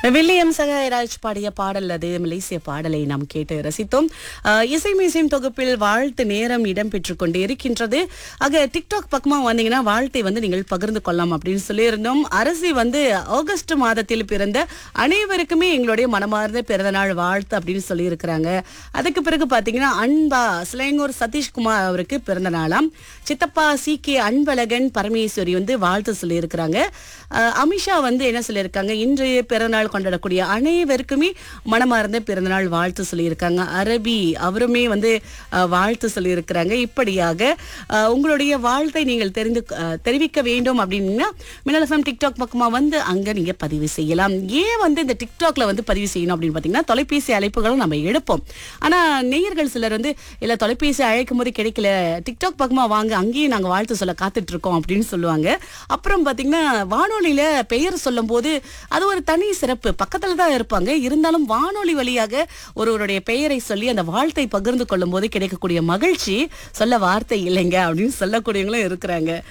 William Sahayaraj பாடிய பாடல் அது மலேசிய பாடலை நாம் கேட்டு ரசித்தோம் அஹ், இசை மீசின் தொகுப்பில் வாழ்த்து நேரம் இடம்பெற்றுக் கொண்டு இருக்கின்றது ஆக டிக்டாக் பக்கமா வந்தீங்கன்னா வாழ்த்தை வந்து நீங்கள் பகிர்ந்து கொள்ளலாம் அப்படின்னு சொல்லியிருந்தோம் அரசி வந்து ஆகஸ்ட் மாதத்தில் பிறந்த அனைவருக்குமே எங்களுடைய மனமார்ந்த பிறந்தநாள் வாழ்த்து அப்படின்னு சொல்லியிருக்கிறாங்க அதுக்கு பிறகு பாத்தீங்கன்னா அன்பா சிலைங்கூர் சதீஷ்குமார் அவருக்கு பிறந்த நாளாம் சித்தப்பா சி கே அன்பழகன் பரமேஸ்வரி வந்து வாழ்த்து சொல்லியிருக்கிறாங்க அஹ், அமிஷா வந்து என்ன சொல்லியிருக்காங்க இன்றைய பிறந்தநாள் கொண்டாடக்கூடிய அனைவருக்குமே மனமார்ந்த பிறந்தநாள் வாழ்த்து சொல்லியிருக்காங்க அரபி அவருமே வந்து அஹ், வாழ்த்து சொல்லியிருக்கிறாங்க இப்படியாக அஹ், உங்களுடைய வாழ்த்தை நீங்கள் தெரிந்து அஹ், தெரிவிக்க வேண்டும் அப்படின்னா மின்னல் எஃப்எம் டிக்டாக் பக்கமா வந்து அங்க நீங்க பதிவு செய்யலாம் ஏன் வந்து இந்த டிக்டாக்ல வந்து பதிவு செய்யணும் அப்படின்னு பாத்தீங்கன்னா தொலைபேசி அழைப்புகளும் நம்ம எடுப்போம் ஆனா நேயர்கள் சிலர் வந்து இல்ல தொலைபேசி அழைக்கும் போது கிடைக்கல டிக்டாக் பக்கமா வாங்க அங்கேயும் நாங்க வாழ்த்து சொல்ல காத்துட்டு இருக்கோம் அப்படின்னு சொல்லுவாங்க அப்புறம் பாத்தீங்கன்னா வானொலியில பெயர் சொல்லும் போது அது ஒரு தனி சிறப்பு பக்கத்துல தான் இருப்பாங்க இருந்தாலும் வானொலி வழியாக ஒருவருடைய பெயரை சொல்லி அந்த வாழ்த்தை பகிர்ந்து கொள்ளும் போது கிடைக்கக்கூடிய மகிழ்ச்சி சொல்ல வார்த்தை இல்லைங்க அப்படின்னு சொல்லக்கூடியவங்களும் இருக்கிறாங்க